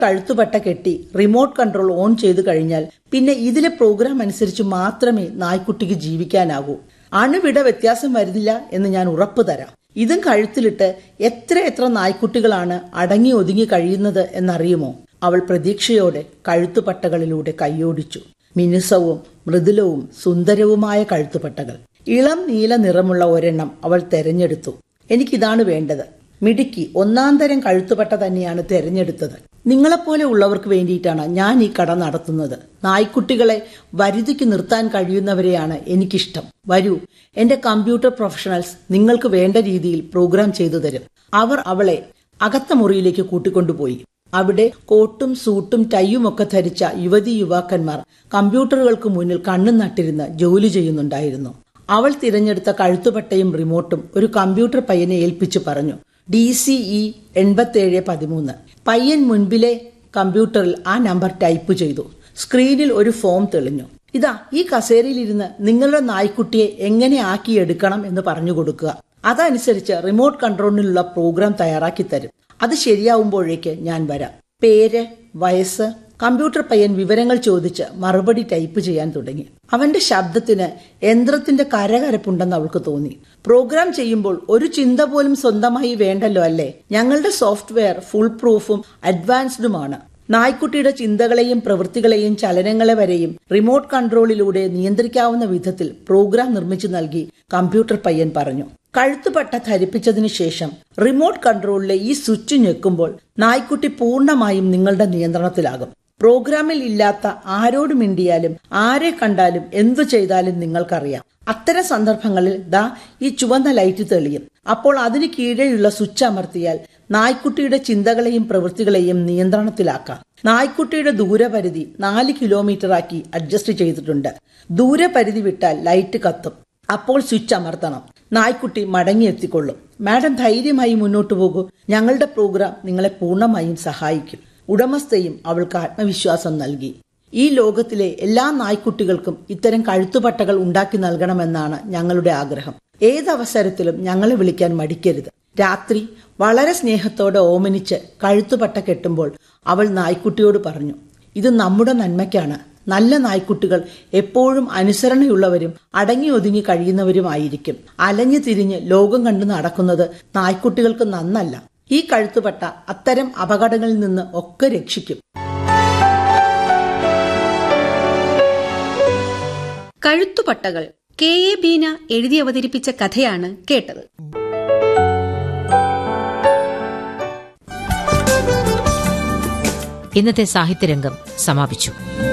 കഴുത്തുപട്ട കെട്ടി remote control on ചെയ്തു കഴിഞ്ഞാൽ പിന്നെ ഇതിലെ പ്രോഗ്രാം അനുസരിച്ച് മാത്രമേ നായ്ക്കുട്ടിക്ക് ജീവിക്കാനാകൂ അണുവിട വ്യത്യാസം വരുന്നില്ല എന്ന് ഞാൻ ഉറപ്പു തരാം ഇതും കഴുത്തിലിട്ട് എത്ര എത്ര നായ്ക്കുട്ടികളാണ് അടങ്ങി ഒതുങ്ങി കഴിയുന്നത് എന്നറിയുമോ അവൾ പ്രതീക്ഷയോടെ കഴുത്തുപട്ടകളിലൂടെ കൈയോടിച്ചു മിനുസവും മൃദുലവും സുന്ദരവുമായ കഴുത്തുപട്ടകൾ ഇളം നീല നിറമുള്ള ഒരെണ്ണം അവൾ തെരഞ്ഞെടുത്തു എനിക്കിതാണ് വേണ്ടത് മിടുക്കി ഒന്നാം തരം കഴുത്തുപട്ട തന്നെയാണ് തെരഞ്ഞെടുത്തത് നിങ്ങളെപ്പോലെ ഉള്ളവർക്ക് വേണ്ടിയിട്ടാണ് ഞാൻ ഈ കട നടത്തുന്നത് നായ്ക്കുട്ടികളെ വരുതിക്ക് നിർത്താൻ കഴിയുന്നവരെയാണ് എനിക്കിഷ്ടം വരൂ എന്റെ കമ്പ്യൂട്ടർ പ്രൊഫഷണൽസ് നിങ്ങൾക്ക് വേണ്ട രീതിയിൽ പ്രോഗ്രാം ചെയ്തു തരും അവർ അവളെ അകത്ത മുറിയിലേക്ക് കൂട്ടിക്കൊണ്ടുപോയി അവിടെ കോട്ടും സൂട്ടും ടൈയും ഒക്കെ ധരിച്ച യുവതി യുവാക്കന്മാർ കമ്പ്യൂട്ടറുകൾക്ക് മുന്നിൽ കണ്ണും നട്ടിരുന്ന് ജോലി ചെയ്യുന്നുണ്ടായിരുന്നു അവൾ തിരഞ്ഞെടുത്ത കഴുത്തുപട്ടയും റിമോട്ടും ഒരു കമ്പ്യൂട്ടർ പയ്യനെ ഏൽപ്പിച്ചു പറഞ്ഞു ഡി സി ഇ എൺപത്തേഴ് പതിമൂന്ന് പയ്യൻ മുൻപിലെ കമ്പ്യൂട്ടറിൽ ആ നമ്പർ ടൈപ്പ് ചെയ്തു സ്ക്രീനിൽ ഒരു ഫോം തെളിഞ്ഞു ഇതാ ഈ കസേരയിലിരുന്ന് നിങ്ങളുടെ നായ്ക്കുട്ടിയെ എങ്ങനെ ആക്കിയെടുക്കണം എന്ന് പറഞ്ഞു കൊടുക്കുക അതനുസരിച്ച് റിമോട്ട് കൺട്രോളിലുള്ള പ്രോഗ്രാം തയ്യാറാക്കി തരും അത് ശരിയാവുമ്പോഴേക്ക് ഞാൻ വരാം പേര് വയസ്സ് കമ്പ്യൂട്ടർ പയ്യൻ വിവരങ്ങൾ ചോദിച്ച് മറുപടി ടൈപ്പ് ചെയ്യാൻ തുടങ്ങി അവന്റെ ശബ്ദത്തിന് യന്ത്രത്തിന്റെ കരകരപ്പുണ്ടെന്ന് അവൾക്ക് തോന്നി പ്രോഗ്രാം ചെയ്യുമ്പോൾ ഒരു ചിന്ത പോലും സ്വന്തമായി വേണ്ടല്ലോ അല്ലേ ഞങ്ങളുടെ സോഫ്റ്റ്വെയർ ഫുൾ പ്രൂഫും അഡ്വാൻസ്ഡുമാണ് നായ്ക്കുട്ടിയുടെ ചിന്തകളെയും പ്രവൃത്തികളെയും ചലനങ്ങളെ വരെയും റിമോട്ട് കൺട്രോളിലൂടെ നിയന്ത്രിക്കാവുന്ന വിധത്തിൽ പ്രോഗ്രാം നിർമ്മിച്ചു നൽകി കമ്പ്യൂട്ടർ പയ്യൻ പറഞ്ഞു കഴുത്തുപട്ട ധരിപ്പിച്ചതിനു ശേഷം റിമോട്ട് കൺട്രോളിലെ ഈ സ്വിച്ച് ഞെക്കുമ്പോൾ നായ്ക്കുട്ടി പൂർണ്ണമായും നിങ്ങളുടെ നിയന്ത്രണത്തിലാകും പ്രോഗ്രാമിൽ ഇല്ലാത്ത ആരോട് മിണ്ടിയാലും ആരെ കണ്ടാലും എന്തു ചെയ്താലും നിങ്ങൾക്കറിയാം അത്തരം സന്ദർഭങ്ങളിൽ ദാ ഈ ചുവന്ന ലൈറ്റ് തെളിയും അപ്പോൾ അതിന് കീഴെയുള്ള സ്വിച്ച് അമർത്തിയാൽ നായ്ക്കുട്ടിയുടെ ചിന്തകളെയും പ്രവൃത്തികളെയും നിയന്ത്രണത്തിലാക്കാം നായ്ക്കുട്ടിയുടെ ദൂരപരിധി നാല് കിലോമീറ്റർ ആക്കി അഡ്ജസ്റ്റ് ചെയ്തിട്ടുണ്ട് ദൂരപരിധി വിട്ടാൽ ലൈറ്റ് കത്തും അപ്പോൾ സ്വിച്ച് അമർത്തണം നായ്ക്കുട്ടി മടങ്ങിയെത്തിക്കൊള്ളും മാഡം ധൈര്യമായി മുന്നോട്ടു പോകൂ ഞങ്ങളുടെ പ്രോഗ്രാം നിങ്ങളെ പൂർണ്ണമായും സഹായിക്കും ഉടമസ്ഥയും അവൾക്ക് ആത്മവിശ്വാസം നൽകി ഈ ലോകത്തിലെ എല്ലാ നായ്ക്കുട്ടികൾക്കും ഇത്തരം കഴുത്തുപട്ടകൾ ഉണ്ടാക്കി നൽകണമെന്നാണ് ഞങ്ങളുടെ ആഗ്രഹം ഏതവസരത്തിലും ഞങ്ങളെ വിളിക്കാൻ മടിക്കരുത് രാത്രി വളരെ സ്നേഹത്തോടെ ഓമനിച്ച് കഴുത്തുപട്ട കെട്ടുമ്പോൾ അവൾ നായ്ക്കുട്ടിയോട് പറഞ്ഞു ഇത് നമ്മുടെ നന്മയ്ക്കാണ് നല്ല നായ്ക്കുട്ടികൾ എപ്പോഴും അനുസരണയുള്ളവരും അടങ്ങി ഒതുങ്ങി കഴിയുന്നവരുമായിരിക്കും അലഞ്ഞു തിരിഞ്ഞ് ലോകം കണ്ടു നടക്കുന്നത് നായ്ക്കുട്ടികൾക്ക് നന്നല്ല ഈ കഴുത്തുപട്ട അത്തരം അപകടങ്ങളിൽ നിന്ന് ഒക്കെ രക്ഷിക്കും കഴുത്തുപട്ടകൾ കെ എ ബീന എഴുതി അവതരിപ്പിച്ച കഥയാണ് കേട്ടത് ഇന്നത്തെ സാഹിത്യരംഗം സമാപിച്ചു